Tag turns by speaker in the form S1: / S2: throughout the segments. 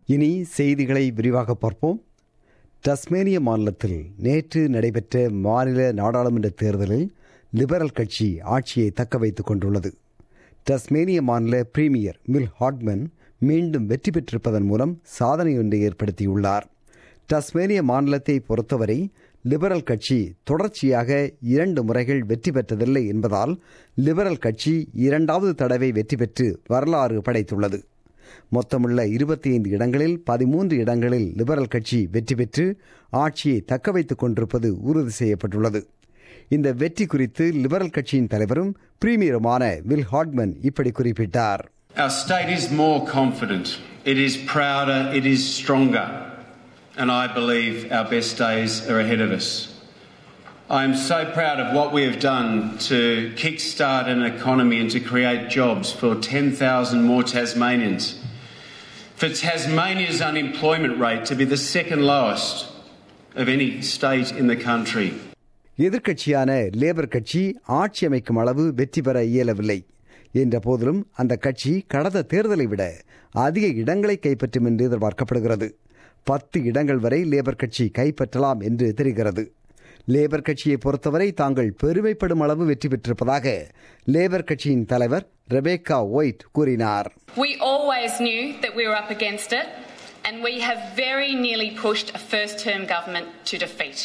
S1: இனி செய்திகளை விரிவாக பார்ப்போம் டஸ்மேனிய மாநிலத்தில் நேற்று நடைபெற்ற மாநில நாடாளுமன்ற தேர்தலில் லிபரல் கட்சி ஆட்சியை தக்க வைத்துக் கொண்டுள்ளது டஸ்மேனிய மாநில பிரீமியர் மில் ஹாட்மன் மீண்டும் வெற்றி பெற்றிருப்பதன் மூலம் சாதனை ஒன்றை ஏற்படுத்தியுள்ளார் டஸ்மேனிய மாநிலத்தை பொறுத்தவரை லிபரல் கட்சி தொடர்ச்சியாக இரண்டு முறைகள் வெற்றி பெற்றதில்லை என்பதால் லிபரல் கட்சி இரண்டாவது தடவை வெற்றி பெற்று வரலாறு படைத்துள்ளது மொத்தமுள்ள இருபத்தி ஐந்து இடங்களில் பதிமூன்று இடங்களில் லிபரல் கட்சி வெற்றி பெற்று ஆட்சியை தக்க வைத்துக் கொண்டிருப்பது உறுதி செய்யப்பட்டுள்ளது இந்த வெற்றி குறித்து லிபரல் கட்சியின் தலைவரும் பிரீமியருமான வில் ஹாட்மன் இப்படி குறிப்பிட்டார்
S2: Our state is more confident, it is prouder, it is stronger, and I believe our best days are ahead of us. I am so proud of what we have done to kickstart an economy and to create jobs for 10,000 more Tasmanians. For Tasmania's unemployment rate to be the second lowest of any state in the country.
S1: எதிர்க்கட்சியான Labour கட்சி ஆட்சி அமைக்கும் அளவு வெற்றி பெற இயலவில்லை என்ற போதிலும் அந்த கட்சி கடந்த தேர்தலை விட அதிக இடங்களை கைப்பற்றும் என்று எதிர்பார்க்கப்படுகிறது பத்து இடங்கள் வரை லேபர் கட்சி கைப்பற்றலாம் என்று தெரிகிறது லேபர் கட்சியை பொறுத்தவரை தாங்கள் பெருமைப்படும் அளவு வெற்றி பெற்றிருப்பதாக லேபர் கட்சியின் தலைவர் ரெபேக்கா ஒயிட் கூறினார்
S3: We always knew that we were up against it, and we have very nearly pushed a first term government to defeat.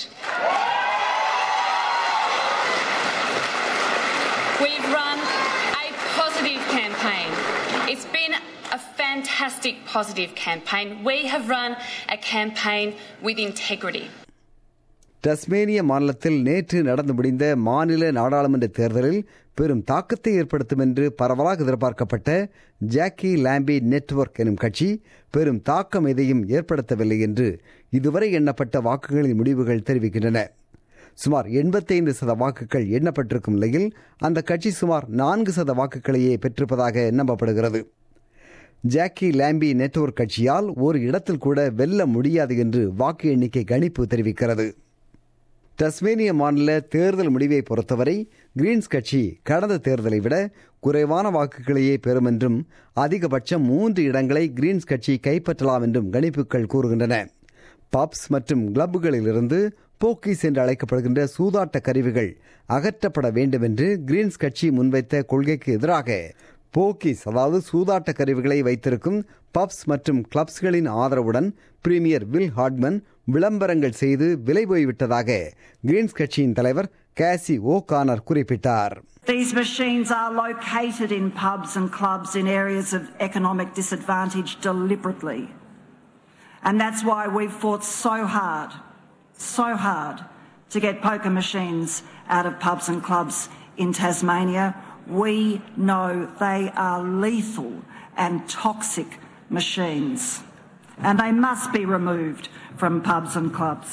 S3: We've run a positive campaign. It's been a fantastic positive campaign. We have run a campaign with integrity.
S1: Tasmania மாநிலத்தில் நேற்று நடந்து முடிந்த மாநில நாடாளுமன்ற தேர்தலில் பெரும் தாக்கத்தை ஏற்படுத்தும் என்று பரவலாக எதிர்பார்க்கப்பட்ட ஜாக்கி லாம்பி நெட்வொர்க் எனும் கட்சி பெரும் தாக்கம் எதையும் ஏற்படுத்தவில்லை என்று இதுவரை எண்ணப்பட்ட வாக்குகளின் முடிவுகள் தெரிவிக்கின்றன சுமார் எண்பத்தைந்து சத வாக்குகள் எண்ணப்பட்டிருக்கும் நிலையில் அந்த கட்சி சுமார் நான்கு சத வாக்குகளையே பெற்றிருப்பதாக நம்பப்படுகிறது ஜாக்கி லாம்பி நெட்வொர்க் கட்சியால் ஒரு இடத்தில் கூட வெல்ல முடியாது என்று வாக்கு எண்ணிக்கை கணிப்பு தெரிவிக்கிறது டஸ்மேனிய மாநில தேர்தல் முடிவை பொறுத்தவரை கிரீன்ஸ் கட்சி கடந்த தேர்தலை விட குறைவான வாக்குகளையே பெறும் என்றும் அதிகபட்சம் மூன்று இடங்களை கிரீன்ஸ் கட்சி கைப்பற்றலாம் என்றும் கணிப்புகள் கூறுகின்றன பப்ஸ் மற்றும் கிளப்புகளிலிருந்து போக்கீஸ் என்று அழைக்கப்படுகின்ற சூதாட்ட கருவிகள் அகற்றப்பட வேண்டும் என்று கிரீன்ஸ் கட்சி முன்வைத்த கொள்கைக்கு எதிராக போக்கீஸ் அதாவது சூதாட்ட கருவிகளை வைத்திருக்கும் பப்ஸ் மற்றும் கிளப்ஸ்களின் ஆதரவுடன் பிரீமியர் வில் ஹாட்மன் விளம்பரங்கள் செய்து விலை போய்விட்டதாக கிரீன்ஸ் கட்சியின் தலைவர் கேசி ஓ கானர் குறிப்பிட்டார்
S4: These machines are located in pubs and clubs in areas of economic disadvantage deliberately. And that's why we've fought so hard, so hard to get poker machines out of pubs and clubs in Tasmania. We know they are lethal and toxic machines. And they must be removed from pubs and clubs.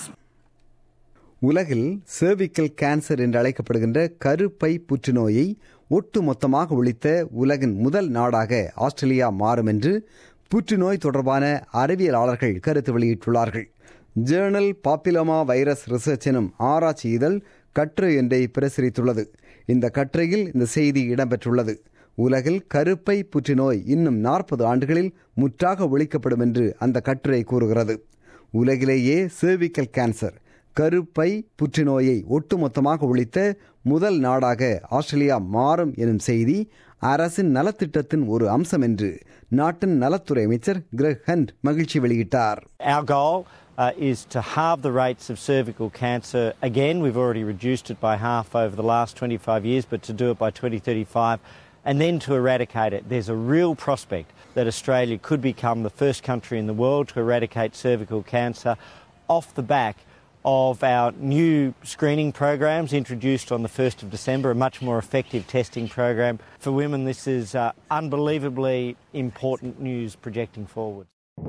S1: உலகில் cervical cancer என்று அழைக்கப்படுகின்ற கருப்பை புற்றுநோயை ஒட்டு மொத்தமாக ஒழித்த உலகின் முதல் நாடாக ஆஸ்திரேலியா மாறும் என்று புற்றுநோய் தொடர்பான அறிவியலாளர்கள் கருத்து வெளியிட்டுள்ளார்கள் ஜேர்னல் பாப்பிலோமா வைரஸ் ரிசர்ச் எனும் ஆராய்ச்சி இதழ் கட்டுரை ஒன்றை பிரசுரித்துள்ளது இந்த கட்டுரையில் இந்த செய்தி இடம்பெற்றுள்ளது உலகில் கருப்பை புற்றுநோய் இன்னும் நாற்பது ஆண்டுகளில் முற்றாக ஒழிக்கப்படும் என்று அந்த கட்டுரை கூறுகிறது உலகிலேயே சர்விக்கல் கேன்சர் கருப்பை புற்றுநோயை ஒட்டுமொத்தமாக ஒழித்த முதல் நாடாக ஆஸ்திரேலியா மாறும் எனும் செய்தி அரசின் நலத்திட்டத்தின் ஒரு அம்சம் என்று நாட்டின் நலத்துறை அமைச்சர் கிரக் ஹண்ட் மகிழ்ச்சி வெளியிட்டார்
S5: Our goal uh, is to halve the rates of cervical cancer. Again, we've already reduced it by half over the last 25 years, but to do it by 2035 and then to eradicate it. There's a real prospect that Australia could become the first country in the world to eradicate cervical cancer off the back of our new screening programs introduced on the 1st of December, a much more effective testing program for women. This is uh, unbelievably important news projecting forward.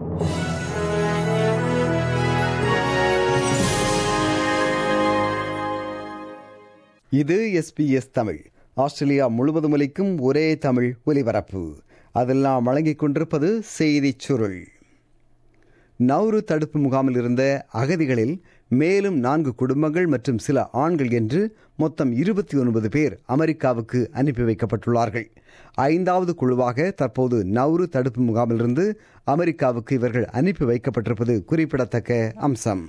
S1: இது SBS Tamil Australia முழுவதும் ஒலிக்கும் ஒரே தமிழ் ஒலிபரப்பு அதில் நாம் வழங்கிக் கொண்டிருப்பது செய்திச் சுருள் நவ்ரு தடுப்பு முகாமில் இருந்த அகதிகளில் மேலும் நான்கு குடும்பங்கள் மற்றும் சில ஆண்கள் என்று மொத்தம் இருபத்தி ஒன்பது பேர் அமெரிக்காவுக்கு அனுப்பி வைக்கப்பட்டுள்ளார்கள் ஐந்தாவது குழுவாக தற்போது நவ்ரு தடுப்பு முகாமிலிருந்து அமெரிக்காவுக்கு இவர்கள் அனுப்பி வைக்கப்பட்டிருப்பது குறிப்பிடத்தக்க அம்சம்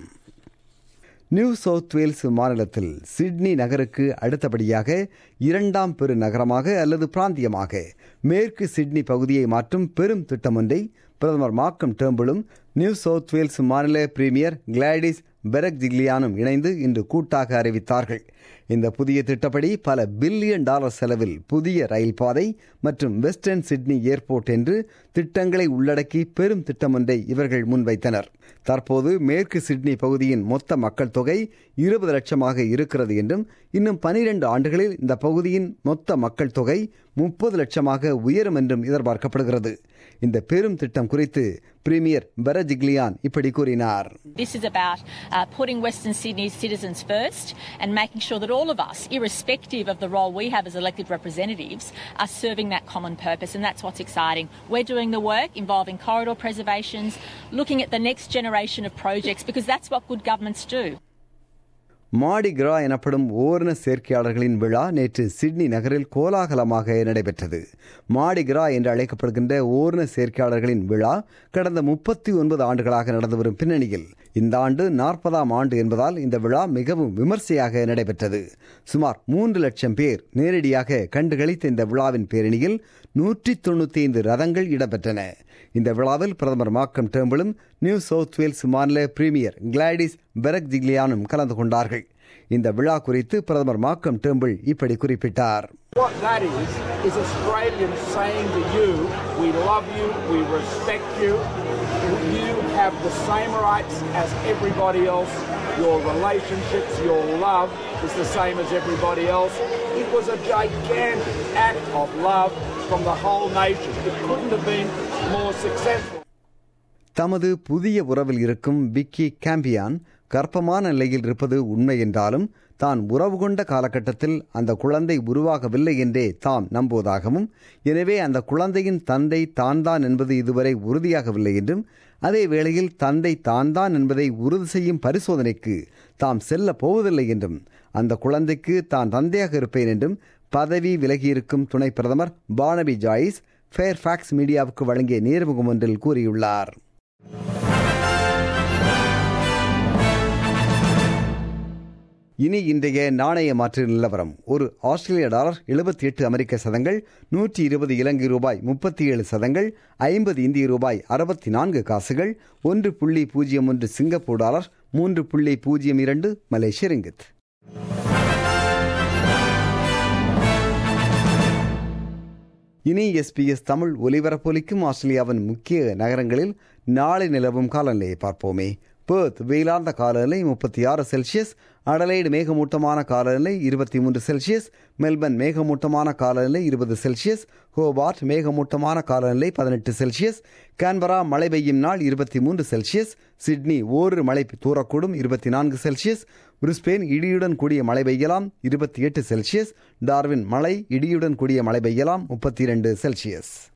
S1: நியூ சவுத் வேல்ஸ் மாநிலத்தில் சிட்னி நகருக்கு அடுத்தபடியாக இரண்டாம் பெரு நகரமாக அல்லது பிராந்தியமாக மேற்கு சிட்னி பகுதியை மாற்றும் பெரும் திட்டம் ஒன்றை பிரதமர் மார்க்கம் டேம்பிளும் நியூ சவுத் வேல்ஸ் மாநில பிரீமியர் கிளாடிஸ் பெரக் ஜிக்லியானும் இணைந்து இன்று கூட்டாக அறிவித்தார்கள் இந்த புதிய திட்டப்படி பல பில்லியன் டாலர் செலவில் புதிய ரயில் பாதை மற்றும் வெஸ்டர்ன் சிட்னி ஏர்போர்ட் என்று திட்டங்களை உள்ளடக்கி பெரும் திட்டம் ஒன்றை இவர்கள் முன்வைத்தனர் தற்போது மேற்கு சிட்னி பகுதியின் மொத்த மக்கள் தொகை இருபது லட்சமாக இருக்கிறது என்றும் இன்னும் பனிரெண்டு ஆண்டுகளில் இந்த பகுதியின் மொத்த மக்கள் தொகை முப்பது லட்சமாக உயரும் என்றும் எதிர்பார்க்கப்படுகிறது இந்த பெரும் திட்டம் குறித்து பிரீமியர் பரஜிக்லியான் இப்படி கூறினார்
S6: This is about uh, putting Western Sydney's citizens first and making sure that all of us, irrespective of the role we have as elected representatives, are serving that common purpose, and that's what's exciting. We're doing the work involving corridor preservations, looking at the next generation of projects, because that's what good governments do.
S1: மாடி கிரா எனப்படும் ஓரண சேர்க்கையாளர்களின் விழா நேற்று Sydney நகரில் கோலாகலமாக நடைபெற்றது மாடி கிரா என்று அழைக்கப்படுகின்ற ஓரண சேர்க்கையாளர்களின் விழா கடந்த முப்பத்தி ஒன்பது ஆண்டுகளாக நடந்து வரும் பின்னணியில் இந்த ஆண்டு நாற்பதாம் ஆண்டு என்பதால் இந்த விழா மிகவும் விமர்சையாக நடைபெற்றது சுமார் மூன்று லட்சம் பேர் நேரடியாக கண்டுகளித்த இந்த விழாவின் பேரணியில் நூற்றி தொண்ணூத்தி ஐந்து ரதங்கள் இடம்பெற்றன இந்த விழாவில் பிரதமர் மார்க்கம் டேம்பிளும் நியூ சவுத் வேல்ஸ் மாநில பிரீமியர் கிளாடிஸ் பெரக் ஜிக்லியானும் கலந்து கொண்டார்கள் இந்த விழா குறித்து பிரதமர் மார்க்கம் டேம்பிள் இப்படி குறிப்பிட்டார்
S7: What that is, is Australians saying to you, we love you, we respect you, you have the same rights as everybody else, your relationships, your love is the same as everybody else. It was a gigantic act of love from the whole nation. It couldn't have been more successful.
S1: தமது புதிய உறவில் இருக்கும் விக்கி கேம்பியான் கர்ப்பமான நிலையில் இருப்பது உண்மை என்றாலும் தான் உறவு கொண்ட காலகட்டத்தில் அந்த குழந்தை உருவாகவில்லை என்றே தாம் நம்புவதாகவும் எனவே அந்த குழந்தையின் தந்தை தான் தான் என்பது இதுவரை உறுதியாகவில்லை என்றும் அதே வேளையில் தந்தை தான் தான் என்பதை உறுதி செய்யும் பரிசோதனைக்கு தாம் செல்ல போவதில்லை என்றும் அந்த குழந்தைக்கு தான் தந்தையாக இருப்பேன் என்றும் பதவி விலகியிருக்கும் துணை பிரதமர் பானபி ஜாயிஸ் ஃபேர்ஃபாக்ஸ் மீடியாவுக்கு வழங்கிய நேர்முகம் ஒன்றில் கூறியுள்ளார் இனி இன்றைய நாணய மாற்று நிலவரம் ஒரு ஆஸ்திரேலிய டாலர் எழுபத்தி எட்டு அமெரிக்க சதங்கள் நூற்றி இருபது இலங்கை ரூபாய் முப்பத்தி ஏழு சதங்கள் ஐம்பது இந்திய ரூபாய் அறுபத்தி நான்கு காசுகள் ஒன்று புள்ளி பூஜ்ஜியம் ஒன்று சிங்கப்பூர் டாலர் மூன்று புள்ளி பூஜ்ஜியம் இரண்டு மலேசிய ரிங்கித் இனி எஸ்பிஎஸ் தமிழ் ஒலிபரப்பொலிக்கும் ஆஸ்திரேலியாவின் முக்கிய நகரங்களில் நாளை நிலவும் காலநிலையை பார்ப்போமே பேர்த் வெயிலார்ந்த காலநிலை முப்பத்தி ஆறு செல்சியஸ் அடலைடு மேகமூட்டமான காலநிலை இருபத்தி மூன்று செல்சியஸ் மெல்பர்ன் மேகமூட்டமான காலநிலை இருபது செல்சியஸ் ஹோபார்ட் மேகமூட்டமான காலநிலை பதினெட்டு செல்சியஸ் கான்பரா மழை பெய்யும் நாள் இருபத்தி மூன்று செல்சியஸ் சிட்னி ஓரிரு மழை தூரக்கூடும் இருபத்தி நான்கு செல்சியஸ் பிரிஸ்பெயின் இடியுடன் கூடிய மழை பெய்யலாம் இருபத்தி எட்டு செல்சியஸ் டார்வின் மழை இடியுடன் கூடிய மழை பெய்யலாம் முப்பத்தி இரண்டு செல்சியஸ்